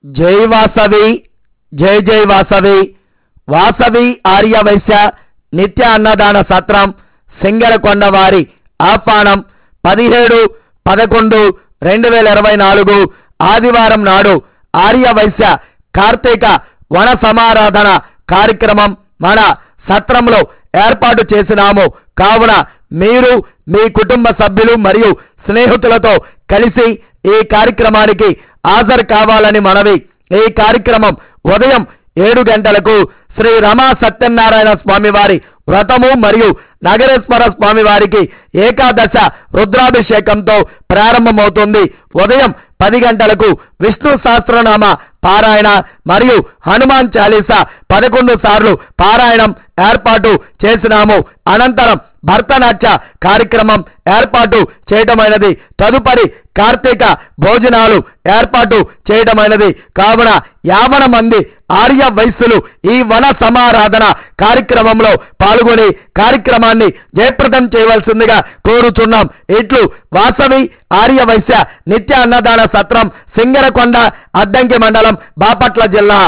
జై వాసవి జై జై వాసవి వాసవి ఆర్య వైశ్య నిత్య అన్నదాన సత్రం సింగరకొండ వారి ఆహ్వానం పదిహేడు పదకొండు రెండు వేల ఇరవై నాలుగు ఆదివారం నాడు ఆర్య వైశ్య కార్తీక వన సమారాధన కార్యక్రమం మన సత్రంలో ఏర్పాటు చేసినాము కావున మీరు మీ కుటుంబ సభ్యులు మరియు స్నేహితులతో కలిసి ఈ కార్యక్రమానికి హాజరు కావాలని మనవి ఈ కార్యక్రమం ఉదయం ఏడు గంటలకు శ్రీ రమా సత్యనారాయణ స్వామి వారి వ్రతము మరియు నగరేశ్వర స్వామి వారికి ఏకాదశ రుద్రాభిషేకంతో ప్రారంభమవుతుంది ఉదయం పది గంటలకు విష్ణు సహస్రనామ పారాయణ మరియు హనుమాన్ చాలీసా పదకొండు సార్లు పారాయణం ఏర్పాటు చేసినాము అనంతరం భరతనాట్య కార్యక్రమం ఏర్పాటు చేయటమైనది తదుపరి కార్తీక భోజనాలు ఏర్పాటు చేయటమైనది కావున యావన మంది ఆర్య వయస్సులు ఈ వన సమారాధన కార్యక్రమంలో పాల్గొని కార్యక్రమాన్ని జయప్రదం చేయవలసిందిగా కోరుచున్నాం ఇట్లు వాసవి ఆర్య వైశ్య నిత్య అన్నదాన సత్రం సింగరకొండ అద్దంకి మండలం బాపట్ల జిల్లా